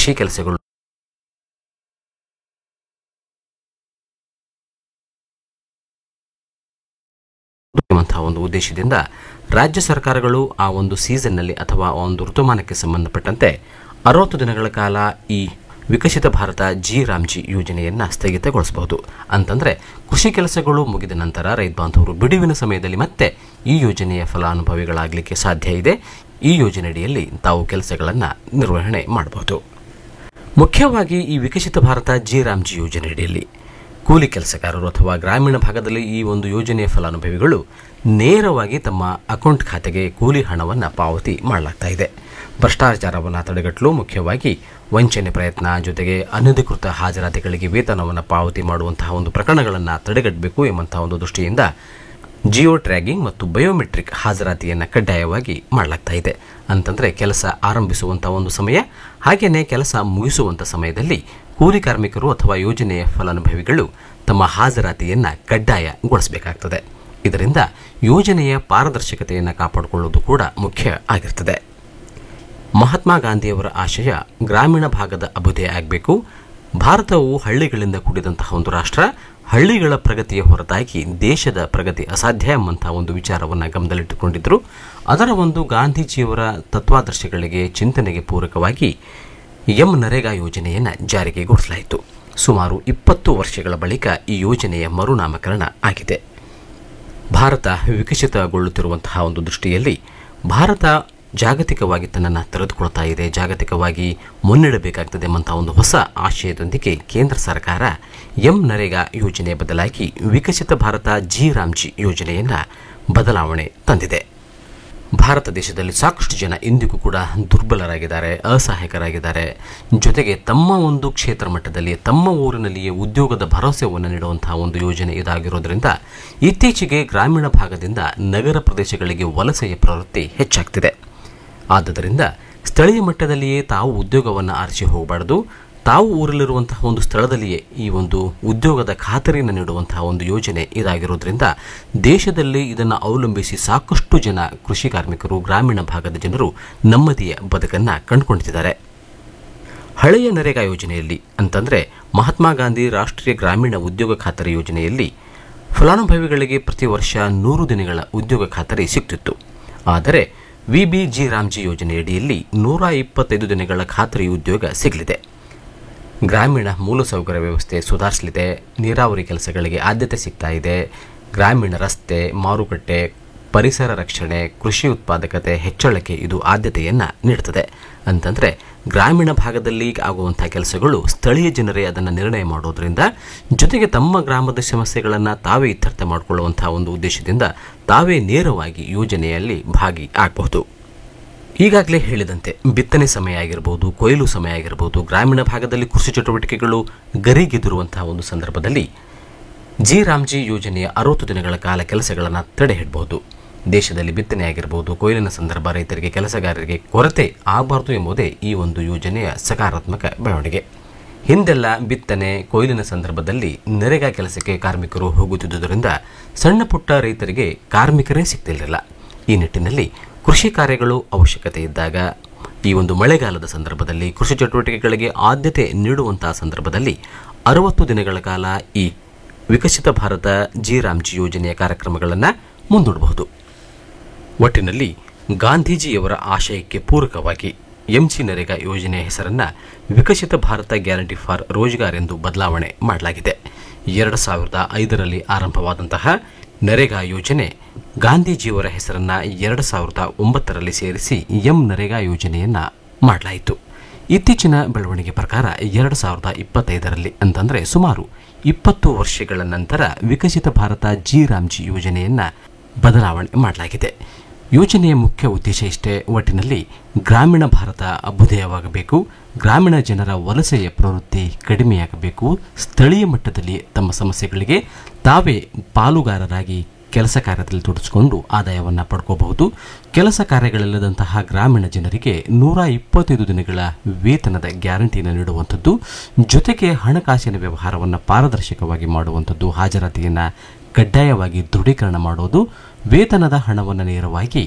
ಕೃಷಿ ಕೆಲಸಗಳು ಎಂಬಂತಹ ಒಂದು ಉದ್ದೇಶದಿಂದ ರಾಜ್ಯ ಸರ್ಕಾರಗಳು ಆ ಒಂದು ಸೀಸನ್ನಲ್ಲಿ ಅಥವಾ ಆ ಒಂದು ಋತುಮಾನಕ್ಕೆ ಸಂಬಂಧಪಟ್ಟಂತೆ ಅರವತ್ತು ದಿನಗಳ ಕಾಲ ಈ ವಿಕಸಿತ ಭಾರತ ಜಿ ರಾಮ್ಜಿ ಯೋಜನೆಯನ್ನು ಸ್ಥಗಿತಗೊಳಿಸಬಹುದು ಅಂತಂದರೆ ಕೃಷಿ ಕೆಲಸಗಳು ಮುಗಿದ ನಂತರ ರೈತ ಬಾಂಧವರು ಬಿಡುವಿನ ಸಮಯದಲ್ಲಿ ಮತ್ತೆ ಈ ಯೋಜನೆಯ ಫಲಾನುಭವಿಗಳಾಗಲಿಕ್ಕೆ ಸಾಧ್ಯ ಇದೆ ಈ ಯೋಜನೆಯಡಿಯಲ್ಲಿ ತಾವು ಕೆಲಸಗಳನ್ನು ನಿರ್ವಹಣೆ ಮಾಡಬಹುದು ಮುಖ್ಯವಾಗಿ ಈ ವಿಕಸಿತ ಭಾರತ ಜಿ ರಾಮ್ಜಿ ಯೋಜನೆಯಡಿಯಲ್ಲಿ ಕೂಲಿ ಕೆಲಸಗಾರರು ಅಥವಾ ಗ್ರಾಮೀಣ ಭಾಗದಲ್ಲಿ ಈ ಒಂದು ಯೋಜನೆಯ ಫಲಾನುಭವಿಗಳು ನೇರವಾಗಿ ತಮ್ಮ ಅಕೌಂಟ್ ಖಾತೆಗೆ ಕೂಲಿ ಹಣವನ್ನು ಪಾವತಿ ಮಾಡಲಾಗ್ತಾ ಇದೆ ಭ್ರಷ್ಟಾಚಾರವನ್ನು ತಡೆಗಟ್ಟಲು ಮುಖ್ಯವಾಗಿ ವಂಚನೆ ಪ್ರಯತ್ನ ಜೊತೆಗೆ ಅನಧಿಕೃತ ಹಾಜರಾತಿಗಳಿಗೆ ವೇತನವನ್ನು ಪಾವತಿ ಮಾಡುವಂತಹ ಒಂದು ಪ್ರಕರಣಗಳನ್ನು ತಡೆಗಟ್ಟಬೇಕು ಎಂಬಂತಹ ಒಂದು ದೃಷ್ಟಿಯಿಂದ ಜಿಯೋ ಟ್ರ್ಯಾಗಿಂಗ್ ಮತ್ತು ಬಯೋಮೆಟ್ರಿಕ್ ಹಾಜರಾತಿಯನ್ನು ಕಡ್ಡಾಯವಾಗಿ ಮಾಡಲಾಗ್ತಾ ಇದೆ ಅಂತಂದರೆ ಕೆಲಸ ಆರಂಭಿಸುವಂಥ ಒಂದು ಸಮಯ ಹಾಗೆಯೇ ಕೆಲಸ ಮುಗಿಸುವಂಥ ಸಮಯದಲ್ಲಿ ಕೂಲಿ ಕಾರ್ಮಿಕರು ಅಥವಾ ಯೋಜನೆಯ ಫಲಾನುಭವಿಗಳು ತಮ್ಮ ಹಾಜರಾತಿಯನ್ನು ಕಡ್ಡಾಯಗೊಳಿಸಬೇಕಾಗ್ತದೆ ಇದರಿಂದ ಯೋಜನೆಯ ಪಾರದರ್ಶಕತೆಯನ್ನು ಕಾಪಾಡಿಕೊಳ್ಳುವುದು ಕೂಡ ಮುಖ್ಯ ಆಗಿರ್ತದೆ ಮಹಾತ್ಮ ಗಾಂಧಿಯವರ ಆಶಯ ಗ್ರಾಮೀಣ ಭಾಗದ ಅಭ್ಯುದಯ ಆಗಬೇಕು ಭಾರತವು ಹಳ್ಳಿಗಳಿಂದ ಕೂಡಿದಂತಹ ಒಂದು ರಾಷ್ಟ್ರ ಹಳ್ಳಿಗಳ ಪ್ರಗತಿಯ ಹೊರತಾಗಿ ದೇಶದ ಪ್ರಗತಿ ಅಸಾಧ್ಯ ಎಂಬಂತಹ ಒಂದು ವಿಚಾರವನ್ನು ಗಮನದಲ್ಲಿಟ್ಟುಕೊಂಡಿದ್ದರು ಅದರ ಒಂದು ಗಾಂಧೀಜಿಯವರ ತತ್ವಾದರ್ಶಗಳಿಗೆ ಚಿಂತನೆಗೆ ಪೂರಕವಾಗಿ ಎಂ ನರೇಗಾ ಯೋಜನೆಯನ್ನು ಜಾರಿಗೆಗೊಳಿಸಲಾಯಿತು ಸುಮಾರು ಇಪ್ಪತ್ತು ವರ್ಷಗಳ ಬಳಿಕ ಈ ಯೋಜನೆಯ ಮರುನಾಮಕರಣ ಆಗಿದೆ ಭಾರತ ವಿಕಸಿತಗೊಳ್ಳುತ್ತಿರುವಂತಹ ಒಂದು ದೃಷ್ಟಿಯಲ್ಲಿ ಭಾರತ ಜಾಗತಿಕವಾಗಿ ತನ್ನನ್ನು ತೆರೆದುಕೊಳ್ತಾ ಇದೆ ಜಾಗತಿಕವಾಗಿ ಮುನ್ನಡೆಯಬೇಕಾಗ್ತದೆ ಎಂಬಂತಹ ಒಂದು ಹೊಸ ಆಶಯದೊಂದಿಗೆ ಕೇಂದ್ರ ಸರ್ಕಾರ ಎಂ ನರೇಗಾ ಯೋಜನೆಯ ಬದಲಾಗಿ ವಿಕಸಿತ ಭಾರತ ಜಿ ರಾಮ್ಜಿ ಯೋಜನೆಯನ್ನು ಬದಲಾವಣೆ ತಂದಿದೆ ಭಾರತ ದೇಶದಲ್ಲಿ ಸಾಕಷ್ಟು ಜನ ಇಂದಿಗೂ ಕೂಡ ದುರ್ಬಲರಾಗಿದ್ದಾರೆ ಅಸಹಾಯಕರಾಗಿದ್ದಾರೆ ಜೊತೆಗೆ ತಮ್ಮ ಒಂದು ಕ್ಷೇತ್ರ ಮಟ್ಟದಲ್ಲಿ ತಮ್ಮ ಊರಿನಲ್ಲಿಯೇ ಉದ್ಯೋಗದ ಭರವಸೆಯನ್ನು ನೀಡುವಂತಹ ಒಂದು ಯೋಜನೆ ಇದಾಗಿರೋದ್ರಿಂದ ಇತ್ತೀಚೆಗೆ ಗ್ರಾಮೀಣ ಭಾಗದಿಂದ ನಗರ ಪ್ರದೇಶಗಳಿಗೆ ವಲಸೆಯ ಪ್ರವೃತ್ತಿ ಹೆಚ್ಚಾಗ್ತಿದೆ ಆದುದರಿಂದ ಸ್ಥಳೀಯ ಮಟ್ಟದಲ್ಲಿಯೇ ತಾವು ಉದ್ಯೋಗವನ್ನು ಆರಿಸಿ ಹೋಗಬಾರ್ದು ತಾವು ಊರಲ್ಲಿರುವಂತಹ ಒಂದು ಸ್ಥಳದಲ್ಲಿಯೇ ಈ ಒಂದು ಉದ್ಯೋಗದ ಖಾತರಿಯನ್ನು ನೀಡುವಂತಹ ಒಂದು ಯೋಜನೆ ಇದಾಗಿರೋದ್ರಿಂದ ದೇಶದಲ್ಲಿ ಇದನ್ನು ಅವಲಂಬಿಸಿ ಸಾಕಷ್ಟು ಜನ ಕೃಷಿ ಕಾರ್ಮಿಕರು ಗ್ರಾಮೀಣ ಭಾಗದ ಜನರು ನೆಮ್ಮದಿಯ ಬದುಕನ್ನು ಕಂಡುಕೊಂಡಿದ್ದಾರೆ ಹಳೆಯ ನರೇಗಾ ಯೋಜನೆಯಲ್ಲಿ ಅಂತಂದರೆ ಮಹಾತ್ಮ ಗಾಂಧಿ ರಾಷ್ಟ್ರೀಯ ಗ್ರಾಮೀಣ ಉದ್ಯೋಗ ಖಾತರಿ ಯೋಜನೆಯಲ್ಲಿ ಫಲಾನುಭವಿಗಳಿಗೆ ಪ್ರತಿ ವರ್ಷ ನೂರು ದಿನಗಳ ಉದ್ಯೋಗ ಖಾತರಿ ಸಿಗ್ತಿತ್ತು ಆದರೆ ವಿಬಿಜಿ ರಾಮ್ಜಿ ಯೋಜನೆಯಡಿಯಲ್ಲಿ ನೂರ ಇಪ್ಪತ್ತೈದು ದಿನಗಳ ಖಾತರಿ ಉದ್ಯೋಗ ಸಿಗಲಿದೆ ಗ್ರಾಮೀಣ ಮೂಲಸೌಕರ್ಯ ವ್ಯವಸ್ಥೆ ಸುಧಾರಿಸಲಿದೆ ನೀರಾವರಿ ಕೆಲಸಗಳಿಗೆ ಆದ್ಯತೆ ಸಿಗ್ತಾ ಇದೆ ಗ್ರಾಮೀಣ ರಸ್ತೆ ಮಾರುಕಟ್ಟೆ ಪರಿಸರ ರಕ್ಷಣೆ ಕೃಷಿ ಉತ್ಪಾದಕತೆ ಹೆಚ್ಚಳಕ್ಕೆ ಇದು ಆದ್ಯತೆಯನ್ನು ನೀಡುತ್ತದೆ ಅಂತಂದರೆ ಗ್ರಾಮೀಣ ಭಾಗದಲ್ಲಿ ಆಗುವಂಥ ಕೆಲಸಗಳು ಸ್ಥಳೀಯ ಜನರೇ ಅದನ್ನು ನಿರ್ಣಯ ಮಾಡೋದ್ರಿಂದ ಜೊತೆಗೆ ತಮ್ಮ ಗ್ರಾಮದ ಸಮಸ್ಯೆಗಳನ್ನು ತಾವೇ ಇತ್ಯರ್ಥ ಮಾಡಿಕೊಳ್ಳುವಂಥ ಒಂದು ಉದ್ದೇಶದಿಂದ ತಾವೇ ನೇರವಾಗಿ ಯೋಜನೆಯಲ್ಲಿ ಭಾಗಿ ಆಗಬಹುದು ಈಗಾಗಲೇ ಹೇಳಿದಂತೆ ಬಿತ್ತನೆ ಸಮಯ ಆಗಿರ್ಬೋದು ಕೊಯ್ಲು ಸಮಯ ಆಗಿರ್ಬೋದು ಗ್ರಾಮೀಣ ಭಾಗದಲ್ಲಿ ಕೃಷಿ ಚಟುವಟಿಕೆಗಳು ಗರಿಗೆದಿರುವಂತಹ ಒಂದು ಸಂದರ್ಭದಲ್ಲಿ ಜಿ ರಾಮ್ಜಿ ಯೋಜನೆಯ ಅರವತ್ತು ದಿನಗಳ ಕಾಲ ಕೆಲಸಗಳನ್ನು ತಡೆ ಹಿಡಬಹುದು ದೇಶದಲ್ಲಿ ಬಿತ್ತನೆ ಆಗಿರ್ಬೋದು ಕೊಯ್ಲಿನ ಸಂದರ್ಭ ರೈತರಿಗೆ ಕೆಲಸಗಾರರಿಗೆ ಕೊರತೆ ಆಗಬಾರ್ದು ಎಂಬುದೇ ಈ ಒಂದು ಯೋಜನೆಯ ಸಕಾರಾತ್ಮಕ ಬೆಳವಣಿಗೆ ಹಿಂದೆಲ್ಲ ಬಿತ್ತನೆ ಕೊಯ್ಲಿನ ಸಂದರ್ಭದಲ್ಲಿ ನರೇಗಾ ಕೆಲಸಕ್ಕೆ ಕಾರ್ಮಿಕರು ಹೋಗುತ್ತಿದ್ದುದರಿಂದ ಸಣ್ಣ ಪುಟ್ಟ ರೈತರಿಗೆ ಕಾರ್ಮಿಕರೇ ಸಿಗ್ತಿರಲಿಲ್ಲ ಈ ನಿಟ್ಟಿನಲ್ಲಿ ಕೃಷಿ ಕಾರ್ಯಗಳು ಅವಶ್ಯಕತೆ ಇದ್ದಾಗ ಈ ಒಂದು ಮಳೆಗಾಲದ ಸಂದರ್ಭದಲ್ಲಿ ಕೃಷಿ ಚಟುವಟಿಕೆಗಳಿಗೆ ಆದ್ಯತೆ ನೀಡುವಂತಹ ಸಂದರ್ಭದಲ್ಲಿ ಅರವತ್ತು ದಿನಗಳ ಕಾಲ ಈ ವಿಕಸಿತ ಭಾರತ ಜಿ ರಾಮ್ಜಿ ಯೋಜನೆಯ ಕಾರ್ಯಕ್ರಮಗಳನ್ನು ಮುಂದೂಡಬಹುದು ಒಟ್ಟಿನಲ್ಲಿ ಗಾಂಧೀಜಿಯವರ ಆಶಯಕ್ಕೆ ಪೂರಕವಾಗಿ ಎಂಜಿ ನರೇಗಾ ಯೋಜನೆಯ ಹೆಸರನ್ನು ವಿಕಸಿತ ಭಾರತ ಗ್ಯಾರಂಟಿ ಫಾರ್ ರೋಜ್ಗಾರ್ ಎಂದು ಬದಲಾವಣೆ ಮಾಡಲಾಗಿದೆ ಎರಡು ಸಾವಿರದ ಐದರಲ್ಲಿ ಆರಂಭವಾದಂತಹ ನರೇಗಾ ಯೋಜನೆ ಗಾಂಧೀಜಿಯವರ ಹೆಸರನ್ನು ಎರಡು ಸಾವಿರದ ಒಂಬತ್ತರಲ್ಲಿ ಸೇರಿಸಿ ಎಂ ನರೇಗಾ ಯೋಜನೆಯನ್ನು ಮಾಡಲಾಯಿತು ಇತ್ತೀಚಿನ ಬೆಳವಣಿಗೆ ಪ್ರಕಾರ ಎರಡು ಸಾವಿರದ ಇಪ್ಪತ್ತೈದರಲ್ಲಿ ಅಂತಂದರೆ ಸುಮಾರು ಇಪ್ಪತ್ತು ವರ್ಷಗಳ ನಂತರ ವಿಕಸಿತ ಭಾರತ ಜಿ ರಾಮ್ಜಿ ಯೋಜನೆಯನ್ನು ಬದಲಾವಣೆ ಮಾಡಲಾಗಿದೆ ಯೋಜನೆಯ ಮುಖ್ಯ ಉದ್ದೇಶ ಇಷ್ಟೇ ಒಟ್ಟಿನಲ್ಲಿ ಗ್ರಾಮೀಣ ಭಾರತ ಅಭ್ಯುದಯವಾಗಬೇಕು ಗ್ರಾಮೀಣ ಜನರ ವಲಸೆಯ ಪ್ರವೃತ್ತಿ ಕಡಿಮೆಯಾಗಬೇಕು ಸ್ಥಳೀಯ ಮಟ್ಟದಲ್ಲಿ ತಮ್ಮ ಸಮಸ್ಯೆಗಳಿಗೆ ತಾವೇ ಪಾಲುಗಾರರಾಗಿ ಕೆಲಸ ಕಾರ್ಯದಲ್ಲಿ ತೊಡಗಿಸಿಕೊಂಡು ಆದಾಯವನ್ನು ಪಡ್ಕೋಬಹುದು ಕೆಲಸ ಕಾರ್ಯಗಳಿಲ್ಲದಂತಹ ಗ್ರಾಮೀಣ ಜನರಿಗೆ ನೂರ ಇಪ್ಪತ್ತೈದು ದಿನಗಳ ವೇತನದ ಗ್ಯಾರಂಟಿಯನ್ನು ನೀಡುವಂಥದ್ದು ಜೊತೆಗೆ ಹಣಕಾಸಿನ ವ್ಯವಹಾರವನ್ನು ಪಾರದರ್ಶಕವಾಗಿ ಮಾಡುವಂಥದ್ದು ಹಾಜರಾತಿಯನ್ನು ಕಡ್ಡಾಯವಾಗಿ ದೃಢೀಕರಣ ಮಾಡೋದು ವೇತನದ ಹಣವನ್ನು ನೇರವಾಗಿ